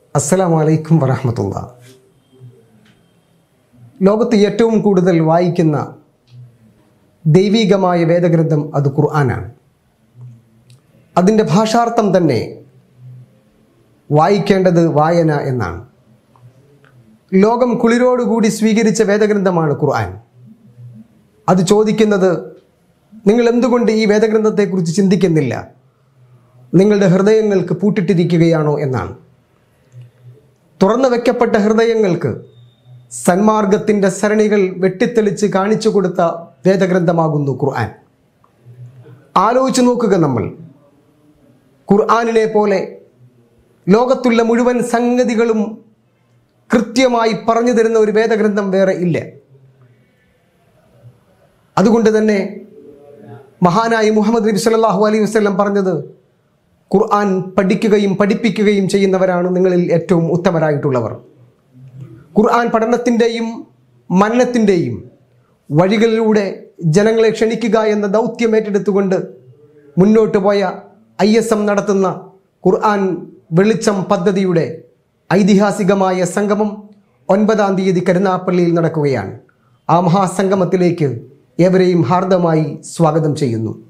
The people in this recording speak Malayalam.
അസ്സലാമു അലൈക്കും വറഹമത്തുള്ള ലോകത്ത് ഏറ്റവും കൂടുതൽ വായിക്കുന്ന ദൈവികമായ വേദഗ്രന്ഥം അത് ഖുർആനാണ് അതിൻ്റെ ഭാഷാർത്ഥം തന്നെ വായിക്കേണ്ടത് വായന എന്നാണ് ലോകം കുളിരോടുകൂടി സ്വീകരിച്ച വേദഗ്രന്ഥമാണ് ഖുർആൻ അത് ചോദിക്കുന്നത് നിങ്ങൾ എന്തുകൊണ്ട് ഈ വേദഗ്രന്ഥത്തെക്കുറിച്ച് ചിന്തിക്കുന്നില്ല നിങ്ങളുടെ ഹൃദയങ്ങൾക്ക് പൂട്ടിട്ടിരിക്കുകയാണോ എന്നാണ് തുറന്നു വെക്കപ്പെട്ട ഹൃദയങ്ങൾക്ക് സന്മാർഗത്തിൻ്റെ സരണികൾ വെട്ടിത്തെളിച്ച് കാണിച്ചു കൊടുത്ത വേദഗ്രന്ഥമാകുന്നു ഖുർആൻ ആലോചിച്ചു നോക്കുക നമ്മൾ ഖുർആനിനെ പോലെ ലോകത്തുള്ള മുഴുവൻ സംഗതികളും കൃത്യമായി പറഞ്ഞു തരുന്ന ഒരു വേദഗ്രന്ഥം വേറെ ഇല്ല അതുകൊണ്ട് തന്നെ മഹാനായി മുഹമ്മദ് നബി സല്ലല്ലാഹു അലൈഹി വസല്ലം പറഞ്ഞത് ഖുർആൻ പഠിക്കുകയും പഠിപ്പിക്കുകയും ചെയ്യുന്നവരാണ് നിങ്ങളിൽ ഏറ്റവും ഉത്തമരായിട്ടുള്ളവർ ഖുർആൻ പഠനത്തിൻ്റെയും മനനത്തിൻ്റെയും വഴികളിലൂടെ ജനങ്ങളെ ക്ഷണിക്കുക എന്ന ദൗത്യം ഏറ്റെടുത്തുകൊണ്ട് മുന്നോട്ട് പോയ ഐ എസ് എം നടത്തുന്ന ഖുർആൻ വെളിച്ചം പദ്ധതിയുടെ ഐതിഹാസികമായ സംഗമം ഒൻപതാം തീയതി കരുനാപ്പള്ളിയിൽ നടക്കുകയാണ് ആ മഹാസംഗമത്തിലേക്ക് ഏവരെയും ഹാർദമായി സ്വാഗതം ചെയ്യുന്നു